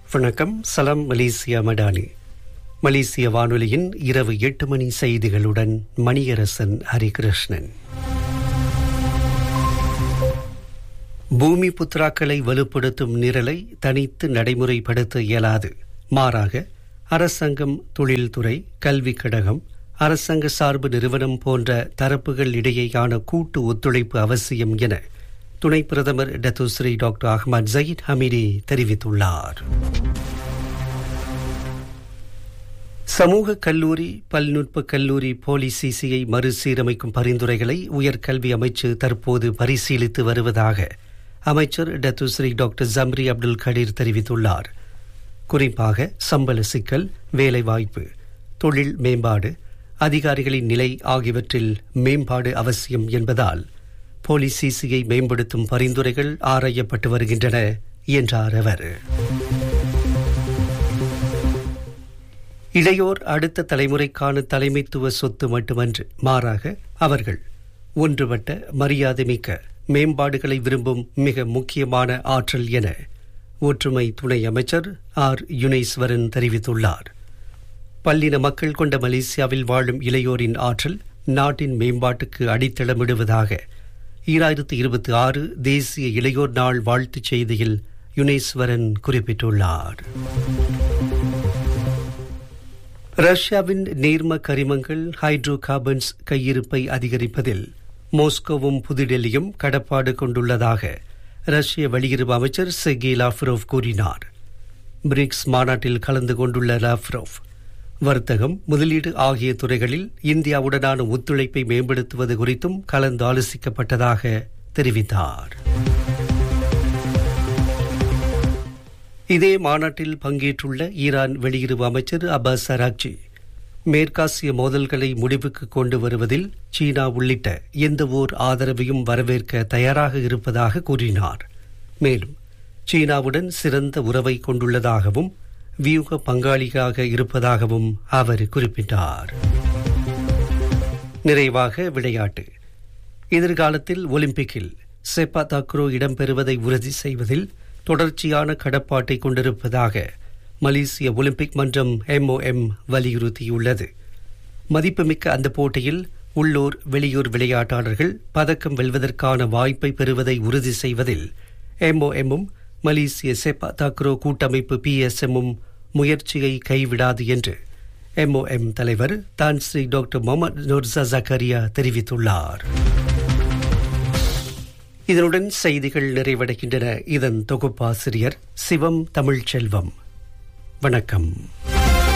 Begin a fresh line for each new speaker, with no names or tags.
வணக்கம் சலாம் மலேசியா மடானி மலேசிய வானொலியின் இரவு எட்டு மணி செய்திகளுடன் மணியரசன் ஹரிகிருஷ்ணன் பூமி புத்ராக்களை வலுப்படுத்தும் நிரலை தனித்து நடைமுறைப்படுத்த இயலாது மாறாக அரசாங்கம் தொழில்துறை கல்விக் கழகம் அரசாங்க சார்பு நிறுவனம் போன்ற தரப்புகள் இடையேயான கூட்டு ஒத்துழைப்பு அவசியம் என துணை பிரதமர் Datuk Seri doctor Ahmad Zahid Hamidi தெரிவித்துள்ளார் சமூக கல்லூரி பல்நுட்ப கல்லூரி போலிசிசியை மறுசீரமைக்கும் பரிந்துரைகளை உயர்கல்வி அமைச்சு தற்போது பரிசீலித்து வருவதாக அமைச்சர் Datuk Seri doctor Zambry Abdul Kadir தெரிவித்துள்ளார் குறிப்பாக சம்பள சிக்கல் வேலைவாய்ப்பு தொழில் மேம்பாடு அதிகாரிகளின் நிலை ஆகியவற்றில் மேம்பாடு அவசியம் என்பதால் போலிசிசியை மேம்படுத்தும் பரிந்துரைகள் ஆராயப்பட்டு வருகின்றன என்றார் அவர் இளையோர் அடுத்த தலைமுறைக்கான தலைமைத்துவ சொத்து மட்டுமன்று மாறாக அவர்கள் ஒன்றுபட்ட மரியாதைமிக்க மேம்பாடுகளை விரும்பும் மிக முக்கியமான ஆற்றல் என ஒற்றுமை துணை அமைச்சர் ஆர் யுனேஸ்வரன் தெரிவித்துள்ளார் பல்லின மக்கள் கொண்ட மலேசியாவில் வாழும் இளையோரின் ஆற்றல் நாட்டின் மேம்பாட்டுக்கு அடித்தளமிடுவதாக ஈராயிரத்து இருபத்தி ஆறு தேசிய இளையோர் நாள் வாழ்த்துச் செய்தியில் யுனேஸ்வரன் குறிப்பிட்டுள்ளார் ரஷ்யாவின் நீர்ம கரிமங்கள் ஹைட்ரோ கார்பன்ஸ் கையிருப்பை அதிகரிப்பதில் மோஸ்கோவும் புதுடெல்லியும் கடப்பாடு கொண்டுள்ளதாக ரஷ்ய வெளியுறவு அமைச்சர் செகி லாஃப்ரோவ் கூறினார் பிரிக்ஸ் மாநாட்டில் கலந்து கொண்டுள்ள லாஃப்ரோவ் வர்த்தகம் முதலீடு ஆகிய துறைகளில் இந்தியாவுடனான ஒத்துழைப்பை மேம்படுத்துவது குறித்தும் கலந்து ஆலோசிக்கப்பட்டதாக தெரிவித்தார் இதே மாநாட்டில் பங்கேற்றுள்ள ஈரான் வெளியுறவு அமைச்சர் அப்பாஸ் அராக்சி மேற்காசிய மோதல்களை முடிவுக்கு கொண்டு வருவதில் சீனா உள்ளிட்ட எந்தவோர் ஆதரவையும் வரவேற்க தயாராக இருப்பதாக கூறினார் மேலும் சீனாவுடன் சிறந்த உறவை கொண்டுள்ளதாகவும் வியூக பங்காளியாக இருப்பதாகவும் அவர் குறிப்பிட்டார் நிறைவாக விளையாட்டு எதிர்காலத்தில் ஒலிம்பிக்கில் செப்பா தாக்ரோ இடம்பெறுவதை உறுதி செய்வதில் தொடர்ச்சியான கடப்பாட்டை கொண்டிருப்பதாக மலேசிய ஒலிம்பிக் மன்றம் எம்ஓஎம் வலியுறுத்தியுள்ளது மதிப்புமிக்க அந்த போட்டியில் உள்ளூர் வெளியூர் விளையாட்டாளர்கள் பதக்கம் வெல்வதற்கான வாய்ப்பை பெறுவதை உறுதி செய்வதில் எம்ஓஎம்மும் மலேசிய செப்பா தாக்ரோ கூட்டமைப்பு பிஎஸ்எம்மும் முயற்சியை கைவிடாது என்று எம்ஓஎம் தலைவர் Tan Sri doctor Mohamed Nurza Zakaria தெரிவித்துள்ளார் இதனுடன் செய்திகள் நிறைவடைகின்றன இதன் தொகுப்பாசிரியர் சிவம் தமிழ்ச்செல்வம் வணக்கம்